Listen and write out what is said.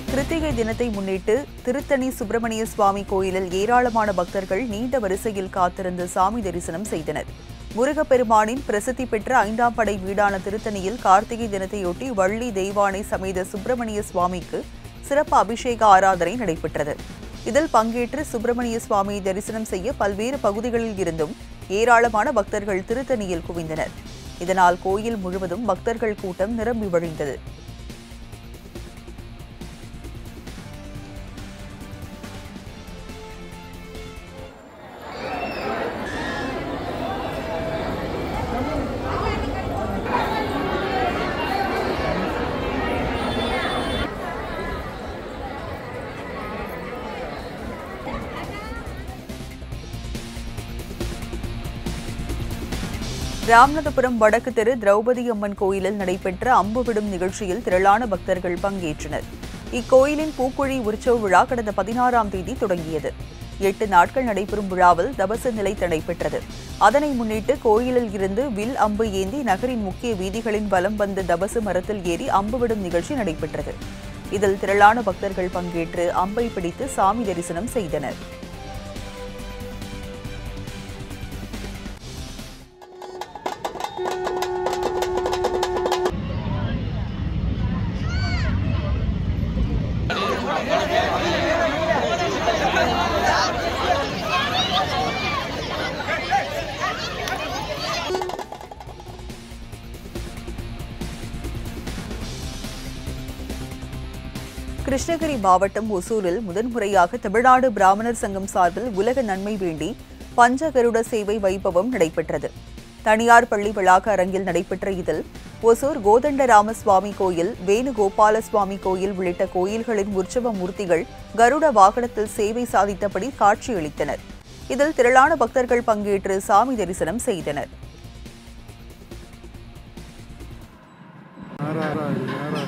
கிருத்திகை தினத்தை முன்னிட்டு திருத்தணி சுப்பிரமணிய சுவாமி கோயிலில் ஏராளமான பக்தர்கள் நீண்ட வரிசையில் காத்திருந்து சாமி தரிசனம் செய்தனர் முருகப்பெருமானின் பிரசித்தி பெற்ற ஐந்தாம் படை வீடான திருத்தணியில் கார்த்திகை தினத்தையொட்டி வள்ளி தெய்வானை சமேத சுப்பிரமணிய சுவாமிக்கு சிறப்பு அபிஷேக ஆராதனை நடைபெற்றது இதில் பங்கேற்று சுப்பிரமணிய சுவாமியை தரிசனம் செய்ய பல்வேறு பகுதிகளில் இருந்தும் ஏராளமான பக்தர்கள் திருத்தணியில் குவிந்தனர் இதனால் கோயில் முழுவதும் பக்தர்கள் கூட்டம் நிரம்பி வழிந்தது ராமநாதபுரம் வடக்கு தெரு திரௌபதி அம்மன் கோயிலில் நடைபெற்ற அம்பு விடும் நிகழ்ச்சியில் திரளான பக்தர்கள் பங்கேற்றனர் இக்கோயிலின் பூக்குழி உற்சவ விழா கடந்த பதினாறாம் தேதி தொடங்கியது எட்டு நாட்கள் நடைபெறும் விழாவில் தபசு நிலை நடைபெற்றது அதனை முன்னிட்டு கோயிலில் இருந்து வில் அம்பு ஏந்தி நகரின் முக்கிய வீதிகளின் வலம் வந்து தபசு மரத்தில் ஏறி அம்பு விடும் நிகழ்ச்சி நடைபெற்றது இதில் திரளான பக்தர்கள் பங்கேற்று அம்பை பிடித்து சாமி தரிசனம் செய்தனர் கிருஷ்ணகிரி மாவட்டம் ஒசூரில் முதன்முறையாக தமிழ்நாடு பிராமணர் சங்கம் சார்பில் உலக நன்மை வேண்டி பஞ்சகருட சேவை வைபவம் நடைபெற்றது தனியார் பள்ளி வளாக அரங்கில் நடைபெற்ற இதில் ஒசூர் கோதண்டராம சுவாமி கோயில் வேணுகோபால சுவாமி கோயில் உள்ளிட்ட கோயில்களின் உற்சவ மூர்த்திகள் கருட வாகனத்தில் சேவை சாதித்தபடி காட்சியளித்தனர் இதில் திரளான பக்தர்கள் பங்கேற்று சாமி தரிசனம் செய்தனர் நேரா நேரா